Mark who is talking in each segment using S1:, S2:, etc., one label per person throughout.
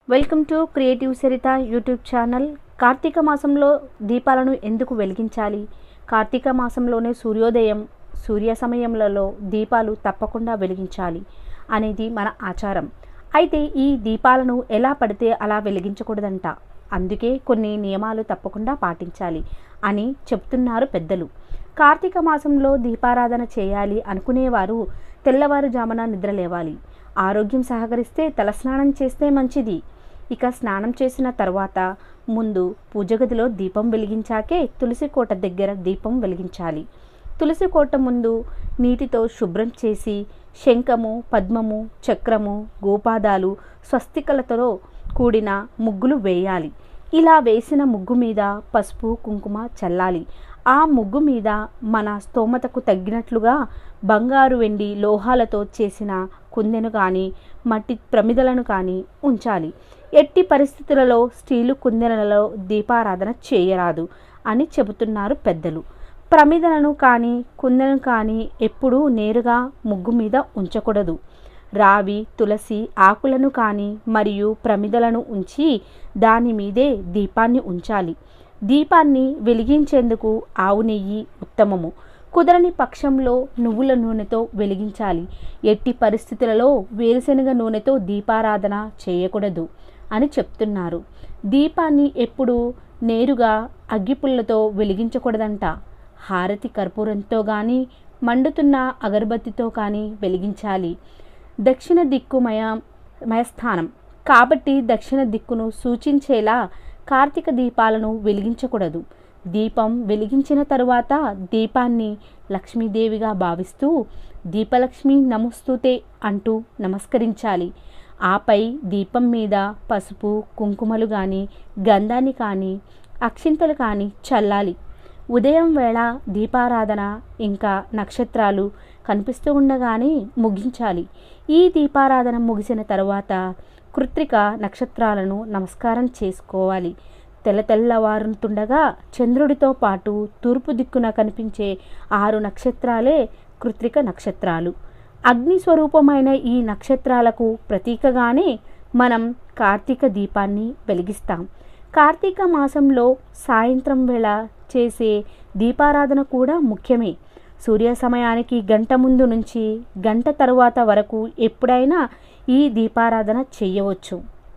S1: welcome to creative Saritha YouTube channel కార్తీక మాసంలో దీపాలను ఎందుకు వెలిగించాలి కార్తీక మాసంలోనే సూర్యోదయం సూర్య సమయంలో దీపాలు తప్పకుండా వెలిగించాలి అనేది మన ఆచారం అయితే ఈ దీపాలను ఎలా పడితే అలా వెలిగించకూడదంట అందుకే కొన్ని నియమాలు తప్పకుండా పాటించాలి అని చెప్తున్నారు పెద్దలు కార్తీక మాసంలో దీపారాధన చేయాలి అనుకునేవారు తెల్లవారుజామున నిద్రలేవాలి ఆరోగ్యం సహకరిస్తే తలస్నానం చేస్తే మంచిది ఇక స్నానం చేసిన తర్వాత ముందు పూజ గదిలో దీపం వెలిగించాకే తులసి కోట దగ్గర దీపం వెలిగించాలి తులసి కోట ముందు నీటితో శుభ్రం చేసి శంఖము పద్మము చక్రము గోపాదాలు స్వస్తికలతో కూడిన ముగ్గులు వేయాలి ఇలా వేసిన ముగ్గు మీద పసుపు కుంకుమ చల్లాలి ఆ ముగ్గు మీద మన స్తోమతకు తగ్గినట్లుగా బంగారు వెండి లోహాలతో చేసిన కుందెను కానీ మట్టి ప్రమిదలను కానీ ఉంచాలి ఎట్టి పరిస్థితులలో స్టీలు కుందెలలో దీపారాధన చేయరాదు అని చెబుతున్నారు పెద్దలు ప్రమిదలను కానీ కుందెను కానీ ఎప్పుడూ నేరుగా ముగ్గు మీద ఉంచకూడదు రావి తులసి ఆకులను కానీ మరియు ప్రమిదలను ఉంచి దాని మీదే దీపాన్ని ఉంచాలి దీపాన్ని వెలిగించేందుకు ఆవు నెయ్యి ఉత్తమము కుదరని పక్షంలో నువ్వుల నూనెతో వెలిగించాలి ఎట్టి పరిస్థితులలో వేరుశనగ నూనెతో దీపారాధన చేయకూడదు అని చెప్తున్నారు దీపాన్ని ఎప్పుడు నేరుగా అగ్గిపుల్లతో వెలిగించకూడదంట హారతి కర్పూరంతో కానీ మండుతున్న అగరబత్తితో కానీ వెలిగించాలి దక్షిణ దిక్కు మయ మయస్థానం కాబట్టి దక్షిణ దిక్కును సూచించేలా కార్తీక దీపాలను వెలిగించకూడదు దీపం వెలిగించిన తరువాత దీపాన్ని లక్ష్మీదేవిగా భావిస్తూ దీపలక్ష్మి నమస్తుతే అంటూ నమస్కరించాలి ఆపై దీపం మీద పసుపు కుంకుమలు కానీ గంధాన్ని కానీ అక్షింతలు కానీ చల్లాలి ఉదయం వేళ దీపారాధన ఇంకా నక్షత్రాలు కనిపిస్తూ ఉండగానే ముగించాలి ఈ దీపారాధన ముగిసిన తరువాత కృత్రిక నక్షత్రాలను నమస్కారం చేసుకోవాలి తెల్ల తెల్లవారుతుండగా చంద్రుడితో పాటు తూర్పు దిక్కున కనిపించే ఆరు నక్షత్రాలే కృత్రిక నక్షత్రాలు అగ్ని స్వరూపమైన ఈ నక్షత్రాలకు ప్రతీకగానే మనం కార్తీక దీపాన్ని వెలిగిస్తాం కార్తీక మాసంలో సాయంత్రం వేళ చేసే దీపారాధన కూడా ముఖ్యమే సూర్య సమయానికి గంట ముందు నుంచి గంట తరువాత వరకు ఎప్పుడైనా ఈ దీపారాధన చేయవచ్చు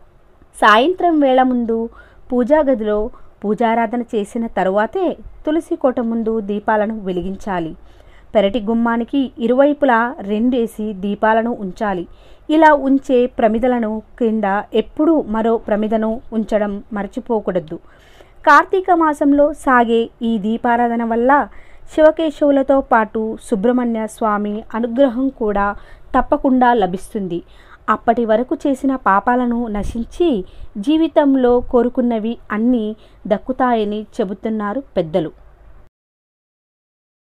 S1: సాయంత్రం వేళ ముందు పూజా గదిలో పూజారాధన చేసిన తరువాతే తులసి కోట ముందు దీపాలను వెలిగించాలి పెరటి గుమ్మానికి ఇరువైపులా రెండేసి దీపాలను ఉంచాలి ఇలా ఉంచే ప్రమిదలను కింద ఎప్పుడూ మరో ప్రమిదను ఉంచడం మర్చిపోకూడదు కార్తీక మాసంలో సాగే ఈ దీపారాధన వల్ల శివకేశవులతో పాటు సుబ్రహ్మణ్య స్వామి అనుగ్రహం కూడా తప్పకుండా లభిస్తుంది అప్పటి వరకు చేసిన పాపాలను నశించి జీవితంలో కోరుకున్నవి అన్నీ దక్కుతాయని చెబుతున్నారు పెద్దలు